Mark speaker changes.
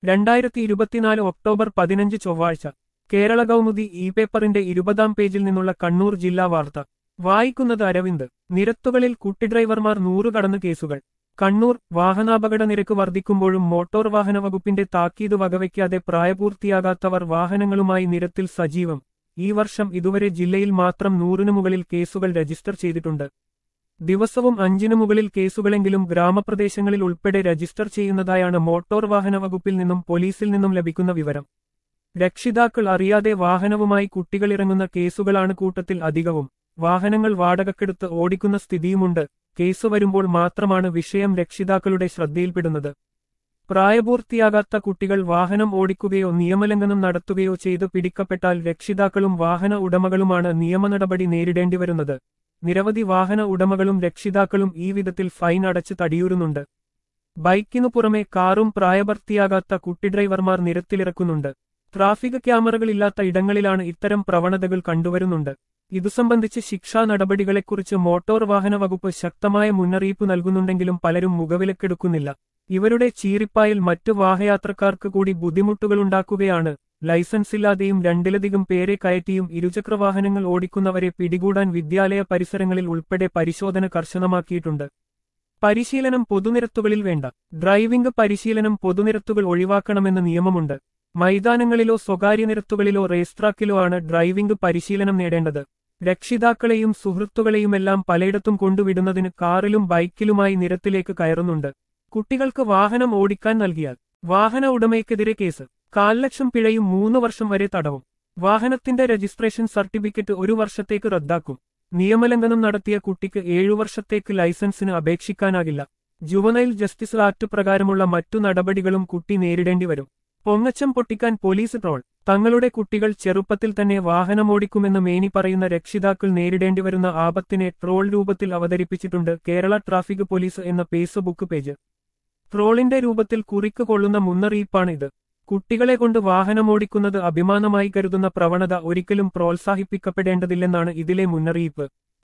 Speaker 1: രണ്ടായിരത്തി ഇരുപത്തിനാല് ഒക്ടോബർ പതിനഞ്ച് ചൊവ്വാഴ്ച കേരള കൗമുദി ഇ പേപ്പറിന്റെ ഇരുപതാം പേജിൽ നിന്നുള്ള കണ്ണൂർ ജില്ലാ വാർത്ത വായിക്കുന്നത് അരവിന്ദ് നിരത്തുകളിൽ കുട്ടി ഡ്രൈവർമാർ നൂറ് കടന്ന് കേസുകൾ കണ്ണൂർ വാഹനാപകട നിരക്ക് വർദ്ധിക്കുമ്പോഴും മോട്ടോർ വാഹന വകുപ്പിന്റെ താക്കീത് വകവയ്ക്കാതെ പ്രായപൂർത്തിയാകാത്തവർ വാഹനങ്ങളുമായി നിരത്തിൽ സജീവം ഈ വർഷം ഇതുവരെ ജില്ലയിൽ മാത്രം നൂറിനു മുകളിൽ കേസുകൾ രജിസ്റ്റർ ചെയ്തിട്ടുണ്ട് ദിവസവും അഞ്ചിനു മുകളിൽ കേസുകളെങ്കിലും ഗ്രാമപ്രദേശങ്ങളിൽ ഉൾപ്പെടെ രജിസ്റ്റർ ചെയ്യുന്നതായാണ് മോട്ടോർ വാഹന വകുപ്പിൽ നിന്നും പോലീസിൽ നിന്നും ലഭിക്കുന്ന വിവരം രക്ഷിതാക്കൾ അറിയാതെ വാഹനവുമായി കുട്ടികളിറങ്ങുന്ന കേസുകളാണ് കൂട്ടത്തിൽ അധികവും വാഹനങ്ങൾ വാടകക്കെടുത്ത് ഓടിക്കുന്ന സ്ഥിതിയുമുണ്ട് കേസ് വരുമ്പോൾ മാത്രമാണ് വിഷയം രക്ഷിതാക്കളുടെ ശ്രദ്ധയിൽപ്പെടുന്നത് പ്രായപൂർത്തിയാകാത്ത കുട്ടികൾ വാഹനം ഓടിക്കുകയോ നിയമലംഘനം നടത്തുകയോ ചെയ്ത് പിടിക്കപ്പെട്ടാൽ രക്ഷിതാക്കളും വാഹന ഉടമകളുമാണ് നിയമനടപടി നേരിടേണ്ടിവരുന്നത് നിരവധി വാഹന ഉടമകളും രക്ഷിതാക്കളും ഈ വിധത്തിൽ ഫൈൻ അടച്ച് തടിയൂരുന്നുണ്ട് ബൈക്കിനു പുറമെ കാറും പ്രായപൂർത്തിയാകാത്ത കുട്ടി ഡ്രൈവർമാർ നിരത്തിലിറക്കുന്നുണ്ട് ട്രാഫിക് ക്യാമറകളില്ലാത്ത ഇടങ്ങളിലാണ് ഇത്തരം പ്രവണതകൾ കണ്ടുവരുന്നുണ്ട് ഇതു സംബന്ധിച്ച് ശിക്ഷാ നടപടികളെക്കുറിച്ച് മോട്ടോർ വാഹന വകുപ്പ് ശക്തമായ മുന്നറിയിപ്പ് നൽകുന്നുണ്ടെങ്കിലും പലരും മുഖവിലക്കെടുക്കുന്നില്ല ഇവരുടെ ചീറിപ്പായിൽ മറ്റു വാഹയാത്രക്കാർക്ക് കൂടി ബുദ്ധിമുട്ടുകളുണ്ടാക്കുകയാണ് ലൈസൻസില്ലാതെയും രണ്ടിലധികം പേരെ കയറ്റിയും ഇരുചക്രവാഹനങ്ങൾ ഓടിക്കുന്നവരെ പിടികൂടാൻ വിദ്യാലയ പരിസരങ്ങളിൽ ഉൾപ്പെടെ പരിശോധന കർശനമാക്കിയിട്ടുണ്ട് പരിശീലനം പൊതുനിരത്തുകളിൽ വേണ്ട ഡ്രൈവിംഗ് പരിശീലനം പൊതുനിരത്തുകൾ ഒഴിവാക്കണമെന്ന് നിയമമുണ്ട് മൈതാനങ്ങളിലോ സ്വകാര്യ നിരത്തുകളിലോ റേസ്ട്രാക്കിലോ ആണ് ഡ്രൈവിംഗ് പരിശീലനം നേടേണ്ടത് രക്ഷിതാക്കളെയും സുഹൃത്തുക്കളെയുമെല്ലാം പലയിടത്തും കൊണ്ടുവിടുന്നതിന് കാറിലും ബൈക്കിലുമായി നിരത്തിലേക്ക് കയറുന്നുണ്ട് കുട്ടികൾക്ക് വാഹനം ഓടിക്കാൻ നൽകിയാൽ വാഹന ഉടമയ്ക്കെതിരെ കേസ് കാൽ ലക്ഷം പിഴയും മൂന്ന് വർഷം വരെ തടവും വാഹനത്തിന്റെ രജിസ്ട്രേഷൻ സർട്ടിഫിക്കറ്റ് ഒരു വർഷത്തേക്ക് റദ്ദാക്കും നിയമലംഘനം നടത്തിയ കുട്ടിക്ക് ഏഴു വർഷത്തേക്ക് ലൈസൻസിന് അപേക്ഷിക്കാനാകില്ല ജുവനൈൽ ജസ്റ്റിസ് ആക്ട് പ്രകാരമുള്ള മറ്റു നടപടികളും കുട്ടി നേരിടേണ്ടി വരും പൊങ്ങച്ചം പൊട്ടിക്കാൻ പോലീസ് ട്രോൾ തങ്ങളുടെ കുട്ടികൾ ചെറുപ്പത്തിൽ തന്നെ വാഹനമോടിക്കുമെന്ന് മേനി പറയുന്ന രക്ഷിതാക്കൾ നേരിടേണ്ടിവരുന്ന ആപത്തിനെ ട്രോൾ രൂപത്തിൽ അവതരിപ്പിച്ചിട്ടുണ്ട് കേരള ട്രാഫിക് പോലീസ് എന്ന ഫേസ്ബുക്ക് പേജ് ട്രോളിന്റെ രൂപത്തിൽ കുറിക്ക് കൊള്ളുന്ന മുന്നറിയിപ്പാണിത് കുട്ടികളെ കൊണ്ട് വാഹനമോടിക്കുന്നത് അഭിമാനമായി കരുതുന്ന പ്രവണത ഒരിക്കലും പ്രോത്സാഹിപ്പിക്കപ്പെടേണ്ടതില്ലെന്നാണ് ഇതിലെ മുന്നറിയിപ്പ്